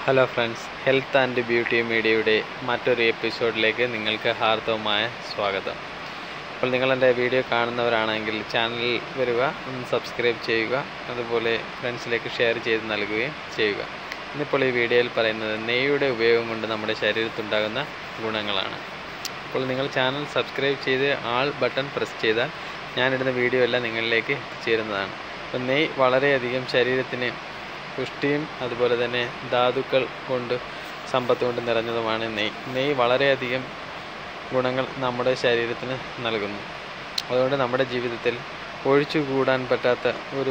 hello friends health and beauty മീഡിയയുടെ മറ്റൊരു എപ്പിസോഡിലേക്ക് നിങ്ങൾക്ക് ഹാർദവമായ സ്വാഗതം അപ്പോൾ നിങ്ങൾ എൻ്റെ വീഡിയോ കാണുന്നവരാണെങ്കിൽ ചാനൽ വരിക ഒന്ന് സബ്സ്ക്രൈബ് ചെയ്യുക അതുപോലെ ഫ്രണ്ട്സിലേക്ക് ഷെയർ ചെയ്ത് നൽകുകയും ചെയ്യുക ഇന്നിപ്പോൾ ഈ വീഡിയോയിൽ പറയുന്നത് നെയ്യുടെ ഉപയോഗം കൊണ്ട് നമ്മുടെ ശരീരത്തുണ്ടാകുന്ന ഗുണങ്ങളാണ് അപ്പോൾ നിങ്ങൾ ചാനൽ സബ്സ്ക്രൈബ് ചെയ്ത് ആൾ ബട്ടൺ പ്രസ് ചെയ്താൽ ഞാനിടുന്ന വീഡിയോ എല്ലാം നിങ്ങളിലേക്ക് ചേരുന്നതാണ് അപ്പോൾ നെയ്യ് വളരെയധികം ശരീരത്തിന് പുഷ്ടിയും അതുപോലെ തന്നെ ധാതുക്കൾ കൊണ്ട് സമ്പത്ത് കൊണ്ട് നിറഞ്ഞതുമാണ് നെയ്യ് നെയ്യ് വളരെയധികം ഗുണങ്ങൾ നമ്മുടെ ശരീരത്തിന് നൽകുന്നു അതുകൊണ്ട് നമ്മുടെ ജീവിതത്തിൽ ഒഴിച്ചുകൂടാൻ പറ്റാത്ത ഒരു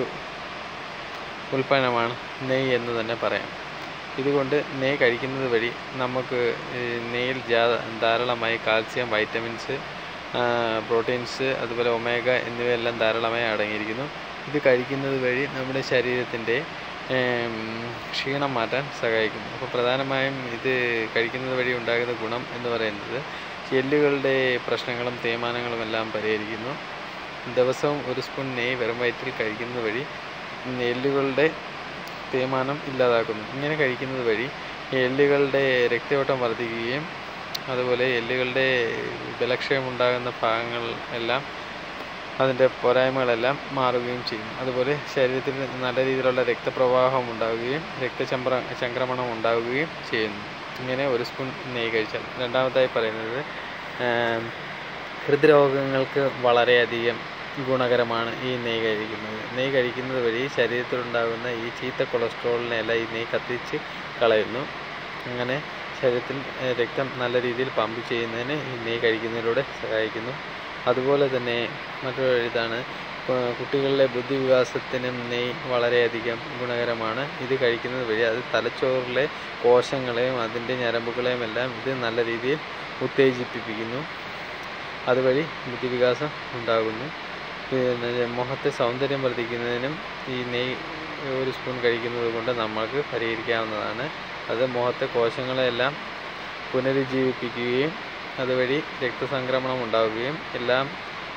ഉൽപ്പന്നമാണ് നെയ്യ് എന്ന് തന്നെ പറയാം ഇതുകൊണ്ട് നെയ്യ് കഴിക്കുന്നത് വഴി നമുക്ക് ഈ നെയ്യിൽ ജാ- ധാരാളമായി കാൽസ്യം വൈറ്റമിൻസ് പ്രോട്ടീൻസ് അതുപോലെ ഒമേഗ എന്നിവയെല്ലാം ധാരാളമായി അടങ്ങിയിരിക്കുന്നു ഇത് കഴിക്കുന്നത് വഴി നമ്മുടെ ശരീരത്തിൻ്റെ ഏം, ക്ഷീണം മാറ്റാൻ സഹായിക്കുന്നു അപ്പോൾ പ്രധാനമായും ഇത് കഴിക്കുന്നത് വഴി ഉണ്ടാകുന്ന ഗുണം എന്ന് പറയുന്നത് എല്ലുകളുടെ പ്രശ്നങ്ങളും തേയ്മാനങ്ങളും എല്ലാം പരിഹരിക്കുന്നു ദിവസവും ഒരു സ്പൂൺ നെയ്യ് വെറും വയറ്റിൽ കഴിക്കുന്നത് വഴി എല്ലുകളുടെ തേയ്മാനം ഇല്ലാതാക്കുന്നു ഇങ്ങനെ കഴിക്കുന്നത് വഴി എല്ലുകളുടെ രക്തയോട്ടം വർദ്ധിക്കുകയും അതുപോലെ എല്ലുകളുടെ ബലക്ഷയം ഉണ്ടാകുന്ന ഭാഗങ്ങൾ എല്ലാം അതിൻ്റെ പോരായ്മകളെല്ലാം മാറുകയും ചെയ്യും അതുപോലെ ശരീരത്തിൽ നല്ല രീതിയിലുള്ള രക്തപ്രവാഹം ഉണ്ടാവുകയും രക്തചംപ്ര ചംക്രമണം ഉണ്ടാവുകയും ചെയ്യുന്നു ഇങ്ങനെ ഒരു സ്പൂൺ നെയ്യ് കഴിച്ചാൽ രണ്ടാമതായി പറയുന്നത് ആം, ഹൃദ്രോഗങ്ങൾക്ക് വളരെയധികം ഗുണകരമാണ് ഈ നെയ്യ് കഴിക്കുന്നത് നെയ്യ് കഴിക്കുന്നത് വഴി ശരീരത്തിലുണ്ടാകുന്ന ഈ ചീത്ത കൊളസ്ട്രോളിനെ എല്ലാം ഈ നെയ്യ് കത്തിച്ച് കളയുന്നു അങ്ങനെ ശരീരത്തിൽ ഏഹ്, രക്തം നല്ല രീതിയിൽ പമ്പ് ചെയ്യുന്നതിന് ഈ നെയ്യ് കഴിക്കുന്നതിലൂടെ സഹായിക്കുന്നു അതുപോലെ തന്നെ മറ്റൊരു ഇതാണ് ഏഹ്, കുട്ടികളിലെ ബുദ്ധിവികാസത്തിനും നെയ്യ് വളരെയധികം ഗുണകരമാണ് ഇത് കഴിക്കുന്നത് വഴി അത് തലച്ചോറിലെ കോശങ്ങളെയും അതിൻ്റെ ഞരമ്പുകളെയും എല്ലാം ഇത് നല്ല രീതിയിൽ ഉത്തേജിപ്പിക്കുന്നു അതുവഴി ബുദ്ധിവികാസം ഉണ്ടാകുന്നു പിന്നെ മുഖത്തെ സൗന്ദര്യം വർദ്ധിക്കുന്നതിനും ഈ നെയ്യ് ഒരു സ്പൂൺ കഴിക്കുന്നത് കൊണ്ട് നമ്മൾക്ക് പരിഹരിക്കാവുന്നതാണ് അത് മുഖത്തെ കോശങ്ങളെല്ലാം പുനരുജ്ജീവിപ്പിക്കുകയും അതുവഴി രക്തസംക്രമണം ഉണ്ടാവുകയും എല്ലാം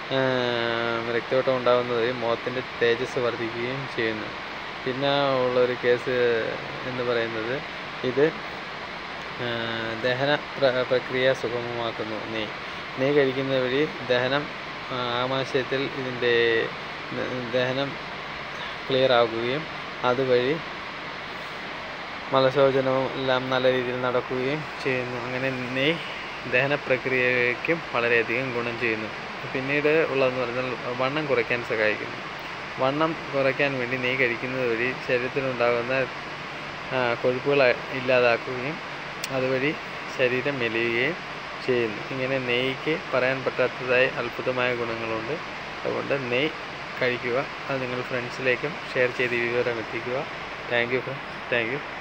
ആം, രക്തയോട്ടം ഉണ്ടാകുന്നത് വഴി മുഖത്തിൻ്റെ തേജസ് വർദ്ധിക്കുകയും ചെയ്യുന്നു പിന്നെ ഉള്ളൊരു കേസ് എന്ന് പറയുന്നത് ഇത് ആ, ദഹന പ്ര- പ്രക്രിയ സുഗമമാക്കുന്നു നെയ്യ് നെയ്യ് കഴിക്കുന്നത് വഴി ദഹനം ആ, ആമാശയത്തിൽ ഇതിൻ്റെ ന- ദഹനം ക്ലിയർ ആകുകയും അതുവഴി മലശോചനവും എല്ലാം നല്ല രീതിയിൽ നടക്കുകയും ചെയ്യുന്നു അങ്ങനെ നെയ്യ് ദഹന പ്രക്രിയയ്ക്കും വളരെയധികം ഗുണം ചെയ്യുന്നു പിന്നീട് ഉള്ളതെന്ന് പറഞ്ഞാൽ വണ്ണം കുറയ്ക്കാൻ സഹായിക്കുന്നു വണ്ണം കുറയ്ക്കാൻ വേണ്ടി നെയ്യ് കഴിക്കുന്നത് വഴി ശരീരത്തിലുണ്ടാകുന്ന ആ, കൊഴുപ്പുകൾ ഇല്ലാതാക്കുകയും അതുവഴി ശരീരം മെലിയുകയും ചെയ്യുന്നു ഇങ്ങനെ നെയ്യ്ക്ക് പറയാൻ പറ്റാത്തതായ അത്ഭുതമായ ഗുണങ്ങളുണ്ട് അതുകൊണ്ട് നെയ്യ് കഴിക്കുക അത് നിങ്ങൾ ഫ്രണ്ട്സിലേക്കും ഷെയർ ചെയ്ത് ഈ വിവരം എത്തിക്കുക താങ്ക് യു താങ്ക് യു